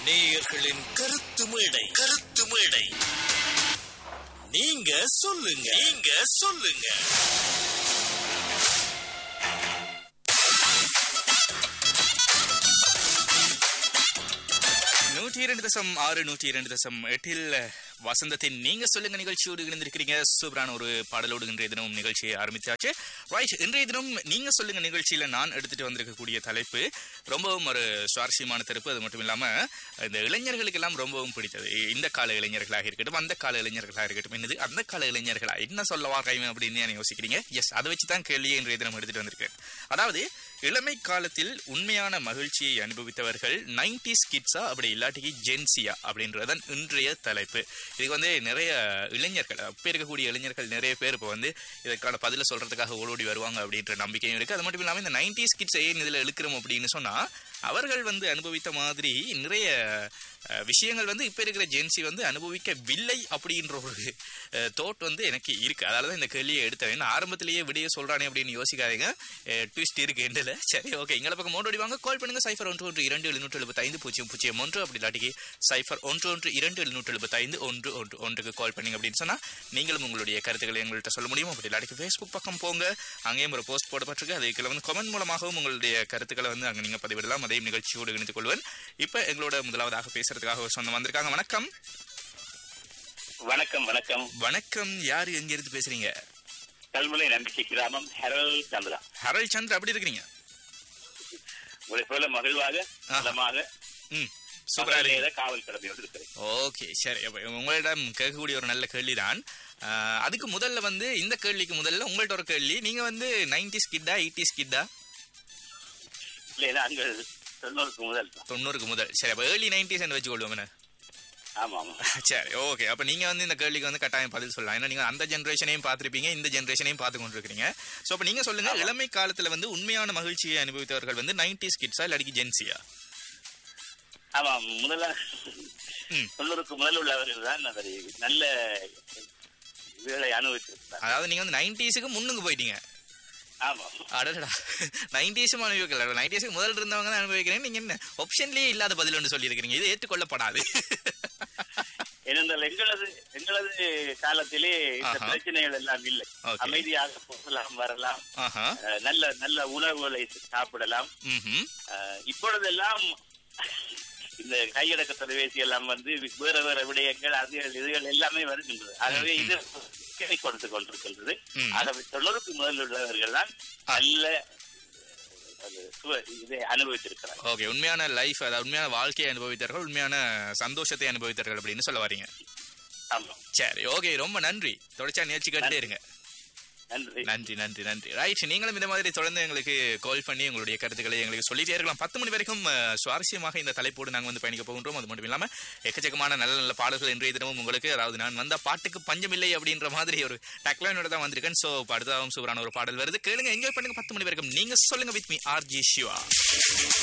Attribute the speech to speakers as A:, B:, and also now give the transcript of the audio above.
A: நேயர்களின் கருத்து மேடை கருத்து மேடை நீங்க சொல்லுங்க நீங்க சொல்லுங்க
B: நூற்றி இரண்டு தசம் ஆறு நூற்றி இரண்டு தசம் எட்டில் வசந்தத்தின் நீங்க சொல்லுங்க நிகழ்ச்சியோடு இணைந்திருக்கிறீங்க சூப்பரான ஒரு பாடலோடு இன்றைய தினம் நிகழ்ச்சியை ஆரம்பித்தாச்சு ரைட் இன்றைய தினம் நீங்க சொல்லுங்க நிகழ்ச்சியில நான் எடுத்துட்டு வந்திருக்கக்கூடிய தலைப்பு ரொம்பவும் ஒரு சுவாரஸ்யமான தலைப்பு அது மட்டும் இல்லாம இந்த இளைஞர்களுக்கு எல்லாம் ரொம்பவும் பிடித்தது இந்த கால இளைஞர்களாக இருக்கட்டும் அந்த கால இளைஞர்களாக இருக்கட்டும் என்னது அந்த கால இளைஞர்களா என்ன சொல்ல வாராய்மை அப்படின்னு நீங்க யோசிக்கிறீங்க எஸ் அதை வச்சு தான் கேள்வியை இன்றைய தினம் எடுத்துட்டு வந்திருக்கேன் அதாவது இளமை காலத்தில் உண்மையான மகிழ்ச்சியை அனுபவித்தவர்கள் நைன்டிஸ் கிட்ஸா அப்படி இல்லாட்டிக்கு ஜென்சியா அப்படின்றதன் இன்றைய தலைப்பு இதுக்கு வந்து நிறைய இளைஞர்கள் அப்போ இருக்கக்கூடிய இளைஞர்கள் நிறைய பேர் இப்போ வந்து இதற்கான பதில சொல்றதுக்காக ஓடோடி வருவாங்க அப்படின்ற நம்பிக்கையும் இருக்கு அது மட்டும் இல்லாமல் இந்த நைன்டிஸ் கிட்ஸ் ஏன் இதில் இழுக்கிறோம் அப்படின்னு சொன்னா அவர்கள் வந்து அனுபவித்த மாதிரி நிறைய அஹ், விஷயங்கள் வந்து இப்போ இருக்கிற ஜென்சி வந்து அனுபவிக்கவில்லை அப்படின்ற ஒரு தோட் வந்து எனக்கு இருக்கு அதனால தான் இந்த கேள்வியை எடுத்தேன் ஏன்னா ஆரம்பத்திலேயே விடைய சொல்றானே அப்படின்னு யோசிக்காதீங்க ட்விஸ்ட் இருக்கு எண்டில் சரி ஓகே எங்களை பக்கம் மோடி வாங்க கால் பண்ணுங்க சைஃபர் ஒன்று ஒன்று இரண்டு எழுநூற்று எழுபத்தைந்து பூஜ்ஜியம் பூஜ்ஜியம் ஒன்று அப்படி இல்லாட்டிக்கு சைஃபர் ஒன்று ஒன்று இரண்டு எழுநூற்று எழுபத்தைந்து ஒன்று ஒன்று ஒன்றுக்கு கால் பண்ணீங்க அப்படின்னு சொன்னா நீங்களும் உங்களுடைய கருத்துக்களை எங்கள்கிட்ட சொல்ல முடியும் அப்படி இல்லாட்டிக்கு ஃபேஸ்புக் பக்கம் போங்க அங்கேயும் ஒரு போஸ்ட் போடப்பட்டிருக்கு அதுக்குள்ள வந்து கமெண்ட் மூலமாகவும் உங்களுடைய கருத்துக்களை வந்து அங்கே நீங்கள் பதிவிடலாம் அதையும் நிகழ்ச்சியோடு இணைத்துக் கொள்வேன் இப்போ எங்களோட முதலாவதாக பேசுறதுக்காக ஒரு சொந்தம் வந்திருக்காங்க வணக்கம்
C: வணக்கம் வணக்கம்
B: வணக்கம் யாரு எங்க இருந்து பேசுறீங்க
C: கல்முனை நம்பிக்கை கிராமம் ஹெரல் சந்திரா
B: ஹரல் சந்திர அப்படி இருக்கிறீங்க
C: உங்களை போல மகிழ்வாக
B: ஆஹா.
C: நலமாக
B: ம் சூப்பரா இருக்கீங்க
C: மகளிர காவல் கடமையோடு இருக்கிறேன்
B: ஓகே சரி அப்ப உங்களிடம் கேட்கக்கூடிய ஒரு நல்ல கேள்விதான் ஆஹ், அதுக்கு முதல்ல வந்து இந்த கேள்விக்கு முதல்ல உங்கள்ட்ட ஒரு கேள்வி நீங்க வந்து நைன்டிஸ் கிட்டா எயிட்டிஸ் கிட்டா
C: இல்லையா அங்க தொண்ணூறுக்கு முதல் தான்.
B: தொண்ணூறுக்கு முதல் சரி அப்ப ஏர்லி நைன்டிஸ் என்று வச்சுக்கொள்வோம் என்ன
C: ஆமா ஆமா
B: சரி ஓகே அப்ப நீங்க வந்து இந்த கேள்விக்கு வந்து கட்டாயம் பதில் சொல்லலாம் ஏன்னா நீங்க அந்த ஜென்ரேஷனையும் பார்த்திருப்பீங்க இந்த ஜென்ரேஷனையும் பார்த்து கொண்டிருக்கீங்க சோ அப்ப நீங்க சொல்லுங்க இளமை காலத்துல வந்து உண்மையான மகிழ்ச்சியை அனுபவித்தவர்கள் வந்து நைன்டிஸ் கிட்ஸா இல்லாட்டி ஜென்சியா
C: ஆமா முதல்ல
B: ம்.
C: தொண்ணூறுக்கு முதல் உள்ளவர்கள் தான் அதை நல்ல வேலை அனுபவிச்சிருக்கிறார்
B: அதாவது நீங்க வந்து நைன்டிஸுக்கு முன்னுக்கு போயிட்டீங்க
C: ஆமா
B: அடடா நைன்டிஸும் அனுபவிக்கல நைன்டிஸுக்கு முதல்ல இருந்தவங்க தான் அனுபவிக்கிறேன் நீங்க என்ன ஆப்ஷன்லயே இல்லாத பதில் ஒன்று சொல்லியிருக்கிறீங்க இது ஏற்றுக்கொள்ளப்படாது
C: ஏனென்றால் எங்களது எங்களது காலத்திலே இந்த
B: ஆஹா.
C: பிரச்சனைகள் எல்லாம் இல்லை
B: Okay.
C: அமைதியாக போகலாம் வரலாம்
B: ஆஹா
C: அஹ், நல்ல நல்ல உணவுகளை சாப்பிடலாம்
B: ம்ஹும்
C: அஹ், இப்பொழுதெல்லாம் இந்த கையடக்க தொலைபேசி எல்லாம் வந்து வேற வேற விடயங்கள் அதுகள் இதுகள் எல்லாமே வருகின்றது ஆகவே இது சிக்கலை கொடுத்து கொண்டிருக்கின்றது
B: ம்.
C: ஆகவே தொண்ணூறுக்கு முதல் உள்ளவர்கள் தான் நல்ல அது சுவ- இதை அனுபவித்திருக்கிறார்
B: ஓகே உண்மையான லைஃப் அதாவது உண்மையான வாழ்க்கையை அனுபவித்தார்கள் உண்மையான சந்தோஷத்தை அனுபவித்தார்கள் அப்படின்னு சொல்ல வரீங்க
C: ஆமா
B: சரி ஓகே ரொம்ப நன்றி தொடர்ச்சியா நிகழ்ச்சி கேட்டே இருங்க
C: நன்றி
B: நன்றி நன்றி நன்றி ரைட் நீங்களும் இந்த மாதிரி தொடர்ந்து எங்களுக்கு கால் பண்ணி உங்களுடைய கருத்துக்களை எங்களுக்கு சொல்லிட்டே இருக்கலாம் பத்து மணி வரைக்கும் அஹ், சுவாரஸ்யமாக இந்த தலைப்போடு நாங்கள் வந்து பயணிக்க போகின்றோம் அது மட்டும் இல்லாம எக்கச்சக்கமான நல்ல நல்ல பாடல்கள் இன்றைய தினமும் உங்களுக்கு அதாவது நான் வந்த பாட்டுக்கு பஞ்சமில்லை அப்படின்ற மாதிரி ஒரு டக்லைனோட தான் வந்திருக்கேன் ஸோ அடுத்ததாகவும் சூப்பரான ஒரு பாடல் வருது கேளுங்க என்ஜாய் பண்ணுங்க பத்து மணி வரைக்கும் நீங்க சொல்லுங்க வித் மீ ஆர்ஜி சிவா